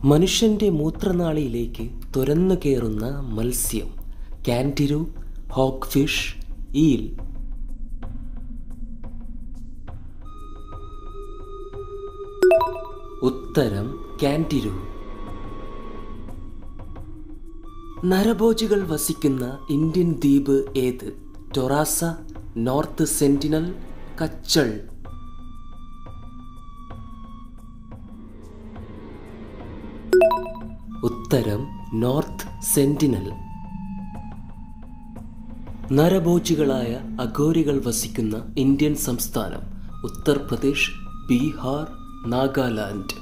മനുഷ്യൻ്റെ മൂത്രനാളിയിലേക്ക് തുരന്നു കയറുന്ന മത്സ്യം കാൻറ്റിരു ഹോക്ക് ഫിഷ് ഈൽ ഉത്തരം കാൻറ്റിരു നരഭോജികൾ വസിക്കുന്ന ഇന്ത്യൻ ദ്വീപ് ഏത് ടൊറാസ നോർത്ത് സെന്റിനൽ കച്ചൾ ഉത്തരം നോർത്ത് സെന്റിനൽ നരഭോജികളായ അഘോരികൾ വസിക്കുന്ന ഇന്ത്യൻ സംസ്ഥാനം ഉത്തർപ്രദേശ് ബീഹാർ നാഗാലാൻഡ്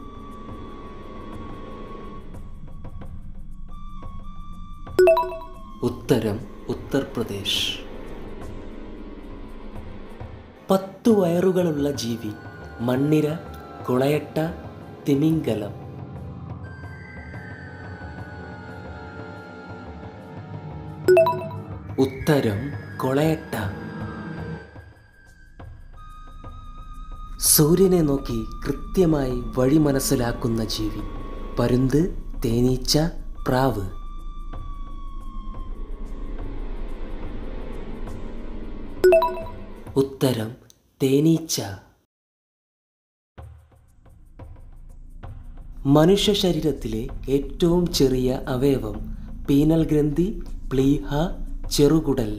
ഉത്തരം ഉത്തർപ്രദേശ് പത്തു വയറുകളുള്ള ജീവി മണ്ണിര കുളയട്ട തിമിംഗലം ഉത്തരം കൊളയട്ട സൂര്യനെ നോക്കി കൃത്യമായി വഴി മനസ്സിലാക്കുന്ന ജീവി പരുന്ത് തേനീച്ച പ്രാവ് ഉത്തരം തേനീച്ച മനുഷ്യ ശരീരത്തിലെ ഏറ്റവും ചെറിയ അവയവം പീനൽ ഗ്രന്ഥി പ്ലീഹ ചെറുകുടൽ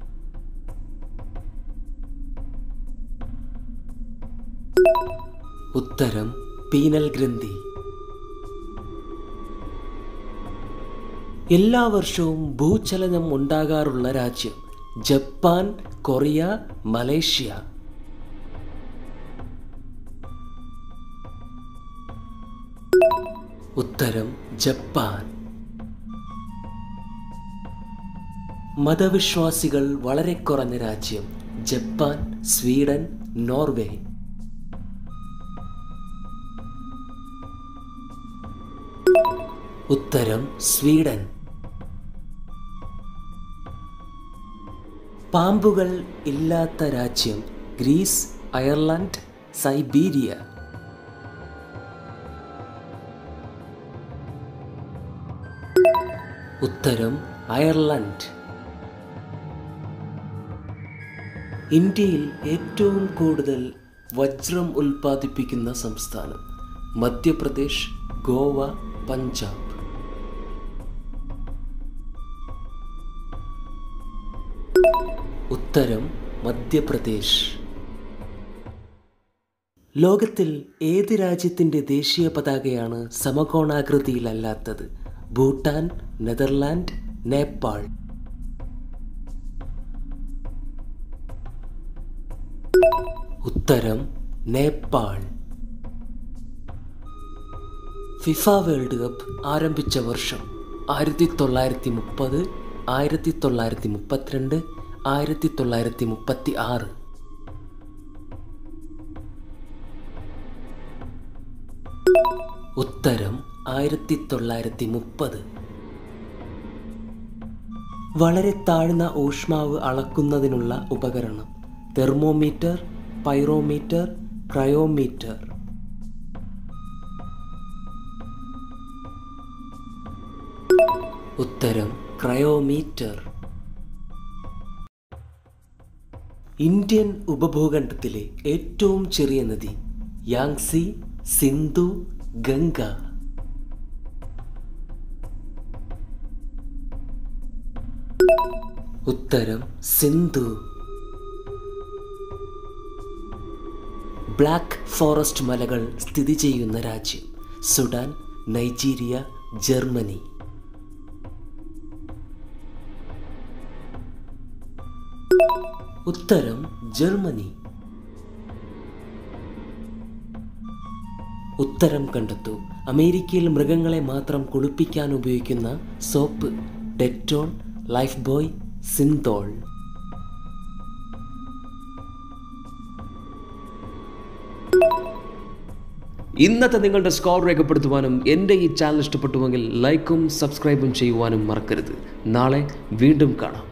ഉത്തരം പീനൽ ഗ്രന്ഥി എല്ലാ വർഷവും ഭൂചലനം ഉണ്ടാകാറുള്ള രാജ്യം ജപ്പാൻ കൊറിയ മലേഷ്യ ഉത്തരം ജപ്പാൻ മതവിശ്വാസികൾ വളരെ കുറഞ്ഞ രാജ്യം ജപ്പാൻ സ്വീഡൻ നോർവേ ഉത്തരം സ്വീഡൻ പാമ്പുകൾ ഇല്ലാത്ത രാജ്യം ഗ്രീസ് അയർലൻഡ് സൈബീരിയ ഉത്തരം അയർലൻഡ് ഇന്ത്യയിൽ ഏറ്റവും കൂടുതൽ വജ്രം ഉൽപ്പാദിപ്പിക്കുന്ന സംസ്ഥാനം മധ്യപ്രദേശ് ഗോവ പഞ്ചാബ് ഉത്തരം മധ്യപ്രദേശ് ലോകത്തിൽ ഏത് രാജ്യത്തിൻ്റെ ദേശീയ പതാകയാണ് സമകോണാകൃതിയിലല്ലാത്തത് ഭൂട്ടാൻ നെതർലാൻഡ് നേപ്പാൾ ഉത്തരം നേപ്പാൾ ഫിഫ വേൾഡ് കപ്പ് ആരംഭിച്ച വർഷം ആയിരത്തി തൊള്ളായിരത്തി മുപ്പത് ആയിരത്തി തൊള്ളായിരത്തി മുപ്പത്തിരണ്ട് ആയിരത്തി തൊള്ളായിരത്തി മുപ്പത്തി ആറ് ഉത്തരം ആയിരത്തി തൊള്ളായിരത്തി മുപ്പത് വളരെ താഴ്ന്ന ഊഷ്മാവ് അളക്കുന്നതിനുള്ള ഉപകരണം തെർമോമീറ്റർ പൈറോമീറ്റർ ക്രയോമീറ്റർ ഉത്തരം ക്രയോമീറ്റർ ഇന്ത്യൻ ഉപഭൂഖണ്ഡത്തിലെ ഏറ്റവും ചെറിയ നദി യാങ്സി സിന്ധു ഗംഗ ഉത്തരം സിന്ധു ബ്ലാക്ക് ഫോറസ്റ്റ് മലകൾ സ്ഥിതി ചെയ്യുന്ന രാജ്യം സുഡാൻ നൈജീരിയ ജർമ്മനി ഉത്തരം ജർമ്മനി ഉത്തരം കണ്ടെത്തൂ അമേരിക്കയിൽ മൃഗങ്ങളെ മാത്രം കുളിപ്പിക്കാൻ ഉപയോഗിക്കുന്ന soap Dettol Lifebuoy Cinthol ഇന്നത്തെ നിങ്ങളുടെ സ്കോർ രേഖപ്പെടുത്തുവാനും എൻ്റെ ഈ ചാനൽ ഇഷ്ടപ്പെട്ടുവെങ്കിൽ ലൈക്കും സബ്സ്ക്രൈബും ചെയ്യുവാനും മറക്കരുത് നാളെ വീണ്ടും കാണാം